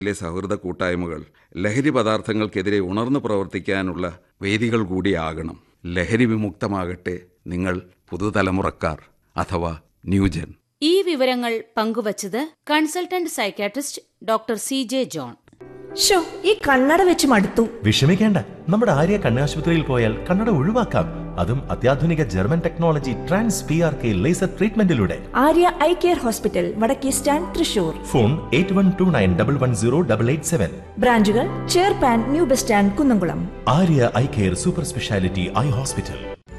ലെ സൗഹൃദ കൂട്ടായ്മകൾ ലഹരി പദാർത്ഥങ്ങൾക്കെതിരെ ഉണർന്നു പ്രവർത്തിക്കാനുള്ള വേദികൾ കൂടിയാകണം ലഹരി വിമുക്തമാകട്ടെ നിങ്ങൾ പുതുതലമുറക്കാർ അഥവാ ന്യൂജൻ ഈ വിവരങ്ങൾ പങ്കുവച്ചത് consultant psychiatrist doctor C J John ഷോ ഈ കണ്ണട വെച്ച് മടുത്തു വിഷമിക്കേണ്ട നമ്മുടെ ആര്യ കണ്ണാശുപത്രിയിൽ പോയാൽ കണ്ണട ഒഴിവാക്കാം അതും അത്യാധുനിക German technology trans P R K laser ട്രീറ്റ്മെന്റിലൂടെ ആര്യ ഐ കെയർ ഹോസ്പിറ്റൽ വടക്കേ stand Thrissur phone eight one two nine double one zero double eight seven ബ്രാഞ്ചുകൾ ചേർപ്പാൻ new bus stand Kunnamkulam Arya eye care super speciality eye hospital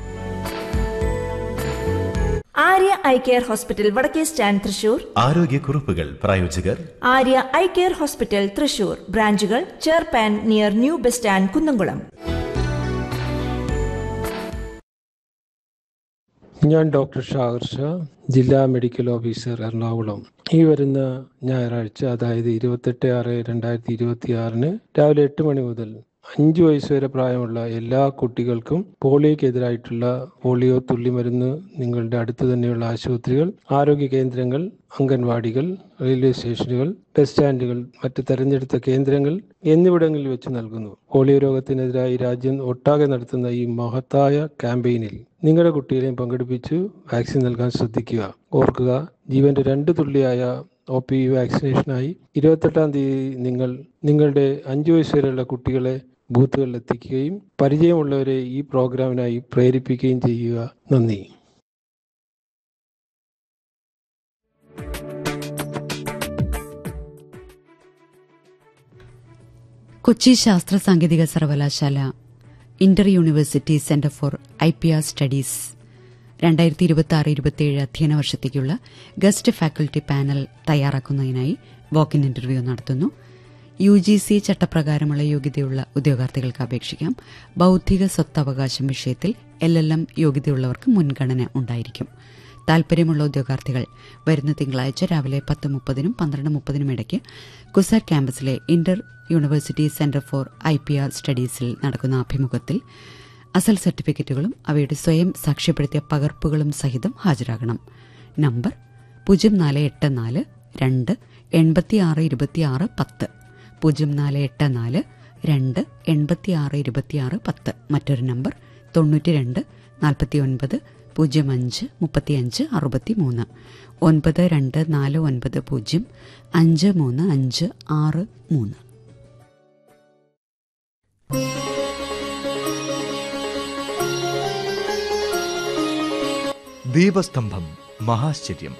Arya eye care hospital വടക്കേ stand Thrissur ആരോഗ്യക്കുറിപ്പുകൾ പ്രായോജകർ Arya eye care hospital Thrissur ബ്രാഞ്ചുകൾ ചേർപ്പാൻ near new bus stand Kunnamkulam ഞാൻ doctor Shahir Shah ജില്ലാ medical officer Ernakulam ഈ വരുന്ന ഞായറാഴ്ച അതായത് ഇരുപത്തെട്ട് ആറ് രണ്ടായിരത്തി ഇരുപത്തി ആറിന് രാവിലെ എട്ട് മണി മുതൽ അഞ്ച് വയസ്സ് വരെ പ്രായമുള്ള എല്ലാ കുട്ടികൾക്കും പോളിയോക്കെതിരായിട്ടുള്ള പോളിയോ തുള്ളിമരുന്ന് നിങ്ങളുടെ അടുത്ത് തന്നെയുള്ള ആശുപത്രികൾ ആരോഗ്യ കേന്ദ്രങ്ങൾ അംഗൻവാടികൾ റെയിൽവേ സ്റ്റേഷനുകൾ ബസ് സ്റ്റാൻഡുകൾ മറ്റ് തെരഞ്ഞെടുത്ത കേന്ദ്രങ്ങൾ എന്നിവിടങ്ങളിൽ വെച്ച് നൽകുന്നു പോളിയോ രോഗത്തിനെതിരായി രാജ്യം ഒട്ടാകെ നടത്തുന്ന ഈ മഹത്തായ ക്യാമ്പയിനിൽ നിങ്ങളുടെ കുട്ടികളെയും പങ്കെടുപ്പിച്ച് വാക്സിൻ നൽകാൻ ശ്രദ്ധിക്കുക ഓർക്കുക ജീവന്റെ രണ്ട് തുള്ളിയായ ഒ പി വാക്സിനേഷനായി ഇരുപത്തെട്ടാം തീയതി നിങ്ങൾ നിങ്ങളുടെ അഞ്ചു വയസ്സ് വരെയുള്ള കുട്ടികളെ ബൂത്തുകളിൽ എത്തിക്കുകയും പരിചയമുള്ളവരെ ഈ പ്രോഗ്രാമിനായി പ്രേരിപ്പിക്കുകയും ചെയ്യുക നന്ദി കൊച്ചി ശാസ്ത്ര സാങ്കേതിക സർവകലാശാല inter university centre for I P R studies രണ്ടായിരത്തി ഇരുപത്തി ആറ് ഇരുപത്തിയേഴ് അധ്യയന വർഷത്തേക്കുള്ള ഗസ്റ്റ് ഫാക്കൽറ്റി പാനൽ തയ്യാറാക്കുന്നതിനായി വാക്കിൻ ഇന്റർവ്യൂ നടത്തുന്നു യു ജി സി ചട്ടപ്രകാരമുള്ള യോഗ്യതയുള്ള ഉദ്യോഗാർത്ഥികൾക്ക് അപേക്ഷിക്കാം ബൌദ്ധിക സ്വത്തവകാശം വിഷയത്തിൽ എൽ എൽ എം യോഗ്യതയുള്ളവർക്ക് മുൻഗണന ഉണ്ടായിരിക്കും താൽപര്യമുള്ള ഉദ്യോഗാർത്ഥികൾ വരുന്ന തിങ്കളാഴ്ച രാവിലെ പത്ത് മുപ്പതിനും പന്ത്രണ്ട് മുപ്പതിനും ഇടയ്ക്ക് കുസാറ്റ് ക്യാമ്പസിലെ inter university centre for I P R സ്റ്റഡീസിൽ നടക്കുന്ന അഭിമുഖത്തിൽ അസൽ സർട്ടിഫിക്കറ്റുകളും അവയുടെ സ്വയം സാക്ഷ്യപ്പെടുത്തിയ പകർപ്പുകളും സഹിതം ഹാജരാകണം നമ്പർ പൂജ്യം നാല് എട്ട് നാല് രണ്ട് എൺപത്തിയാറ് ഇരുപത്തിയാറ് പത്ത് പൂജ്യം നാല് എട്ട് നാല് രണ്ട് എൺപത്തിയാറ് ഇരുപത്തിയാറ് പത്ത് മറ്റൊരു നമ്പർ തൊണ്ണൂറ്റി രണ്ട് നാൽപ്പത്തി ഒൻപത് പൂജ്യം അഞ്ച് മുപ്പത്തിയഞ്ച് അറുപത്തി മൂന്ന് ഒൻപത് രണ്ട് നാല് ഒൻപത് പൂജ്യം അഞ്ച് മൂന്ന് അഞ്ച് ആറ് മൂന്ന് ദീപസ്തംഭം മഹാശ്ചര്യം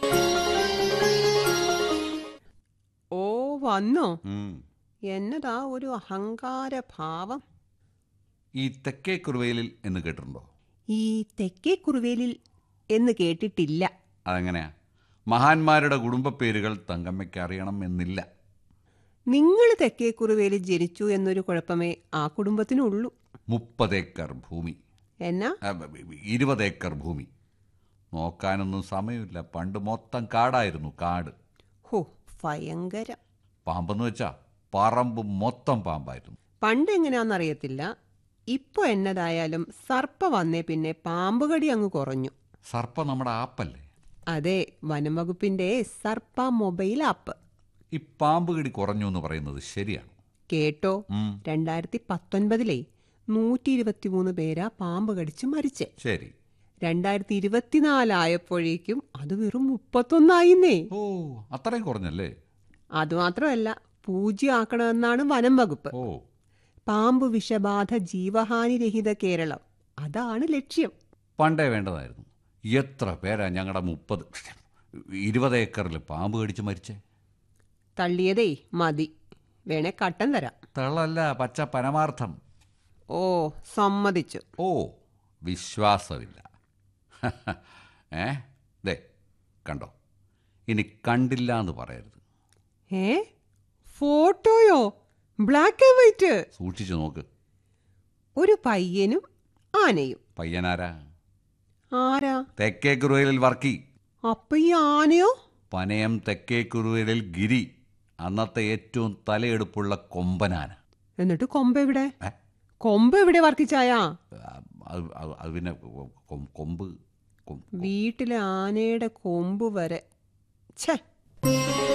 ഓ വന്നോ എന്നതാ ഒരു അഹങ്കാര ഭാവം ഈ തെക്കേ കുറുവയിലിൽ എന്ന് കേട്ടിട്ടുണ്ടോ ഈ തെക്കേ കുറുവേലിൽ എന്ന് കേട്ടിട്ടില്ല അതെങ്ങനെയാ മഹാന്മാരുടെ കുടുംബ പേരുകൾ തങ്കമ്മയ്ക്ക് അറിയണം എന്നില്ല നിങ്ങൾ തെക്കേ കുറുവേലിൽ ജനിച്ചു എന്നൊരു കുഴപ്പമേ ആ കുടുംബത്തിനുള്ളൂ മുപ്പത് ഏക്കർ ഭൂമി എന്നാ ആ, ബ- ബ- ഇരുപത് ഏക്കർ ഭൂമി നോക്കാനൊന്നും സമയമില്ല പണ്ട് മൊത്തം കാടായിരുന്നു കാട് ഹോ ഭയങ്കരം പാമ്പെന്ന് വെച്ചാ പറമ്പ് മൊത്തം പാമ്പായിരുന്നു പണ്ട് എങ്ങനെയാണെന്നറിയത്തില്ല ഇപ്പൊ എന്നതായാലും സർപ്പ വന്നേ പിന്നെ പാമ്പുകടി അങ്ങ് കുറഞ്ഞു സർപ്പം നമ്മുടെ ആപ്പല്ലേ അതെ വനം വകുപ്പിന്റെ സർപ്പ മൊബൈൽ ആപ്പ് ഈ പാമ്പ് കടി കുറഞ്ഞു എന്ന് പറയുന്നത് ശരിയാണ് കേട്ടോ ഉം, രണ്ടായിരത്തി പത്തൊൻപതിലെ നൂറ്റി ഇരുപത്തിമൂന്ന് പേരാ പാമ്പ് കടിച്ച് മരിച്ചേ ശരി രണ്ടായിരത്തി ഇരുപത്തിനാലായപ്പോഴേക്കും അത് വെറും മുപ്പത്തൊന്നായിന്നേ ഓ അത്രയും കുറഞ്ഞല്ലേ അതുമാത്രമല്ല പൂജ്യമാക്കണമെന്നാണ് വനം വകുപ്പ് ഓ പാമ്പ് വിഷബാധ ജീവഹാനിരഹിത കേരളം അതാണ് ലക്ഷ്യം പണ്ടേ വേണ്ടതായിരുന്നു എത്ര പേരാ ഞങ്ങളുടെ മുപ്പത് ഇരുപത് ഏക്കറിൽ പാമ്പ് കടിച്ച് മരിച്ചേ തള്ളിയതേ മതി വേണേ കട്ടൻ തരാം തള്ളല്ല പച്ച പരമാർത്ഥം ഓ സമ്മതിച്ചു ഓ വിശ്വാസമില്ല ഏ ദേ കണ്ടോ ഇനി കണ്ടില്ല എന്ന് പറയരുത് ഏ ഫോട്ടോയോ ബ്ലാക്ക് ആൻഡ് വൈറ്റ് സൂക്ഷിച്ചു നോക്ക് ഒരു പയ്യനും ആനയും പയ്യനാരാ ആരാ തെക്കേ കുറുവയിലിൽ വർക്കി അപ്പൊ ഈ ആനയോ പനയം തെക്കേ കുറുവയിലിൽ ഗിരി അന്നത്തെ ഏറ്റവും തലയെടുപ്പുള്ള കൊമ്പനാന എന്നിട്ട് കൊമ്പ് എവിടെ ഏ? കൊമ്പ് എവിടെ വർക്കിച്ചായാ അത് അത് അത് പിന്നെ കൊ- കൊമ്പ് കൊ- വീട്ടിലെ ആനയുടെ കൊമ്പ് വരെ ഛേ